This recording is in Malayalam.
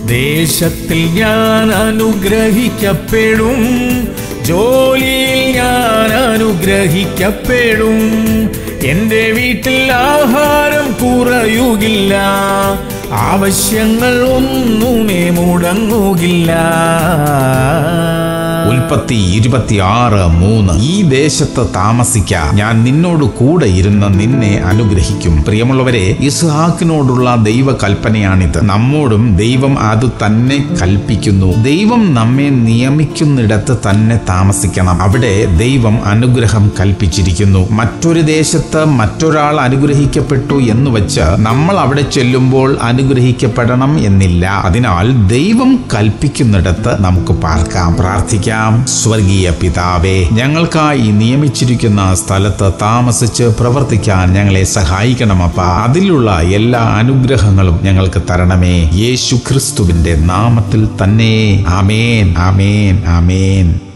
ദേശത്തിൽ ഞാൻ അനുഗ്രഹിക്കപ്പെടും ജോലിയിൽ ഞാൻ അനുഗ്രഹിക്കപ്പെടും എൻ്റെ വീട്ടിൽ ആഹാരം കുറയുകില്ല ആവശ്യങ്ങൾ ഒന്നുമേ മുടങ്ങുകില്ല ഉൽപ്പത്തി ഇരുപത്തിയാറ് മൂന്ന് ഈ ദേശത്ത് താമസിക്ക ഞാൻ നിന്നോട് കൂടെ ഇരുന്ന് നിന്നെ അനുഗ്രഹിക്കും പ്രിയമുള്ളവരെ ഇസ്ഹാക്കിനോടുള്ള ദൈവ കൽപ്പനയാണിത് നമ്മോടും ദൈവം അത് തന്നെ കൽപ്പിക്കുന്നു ദൈവം നമ്മെ നിയമിക്കുന്നിടത്ത് തന്നെ താമസിക്കണം അവിടെ ദൈവം അനുഗ്രഹം കൽപ്പിച്ചിരിക്കുന്നു മറ്റൊരു ദേശത്ത് മറ്റൊരാൾ അനുഗ്രഹിക്കപ്പെട്ടു എന്ന് വെച്ച് നമ്മൾ അവിടെ ചെല്ലുമ്പോൾ അനുഗ്രഹിക്കപ്പെടണം എന്നില്ല അതിനാൽ ദൈവം കൽപ്പിക്കുന്നിടത്ത് നമുക്ക് പാർക്കാം പ്രാർത്ഥിക്കാം സ്വർഗീയ പിതാവേ ഞങ്ങൾക്കായി നിയമിച്ചിരിക്കുന്ന സ്ഥലത്ത് താമസിച്ച് പ്രവർത്തിക്കാൻ ഞങ്ങളെ സഹായിക്കണമപ്പ അതിലുള്ള എല്ലാ അനുഗ്രഹങ്ങളും ഞങ്ങൾക്ക് തരണമേ യേശു ക്രിസ്തുവിന്റെ നാമത്തിൽ തന്നെ ആമേൻ ആമേൻ ആമേൻ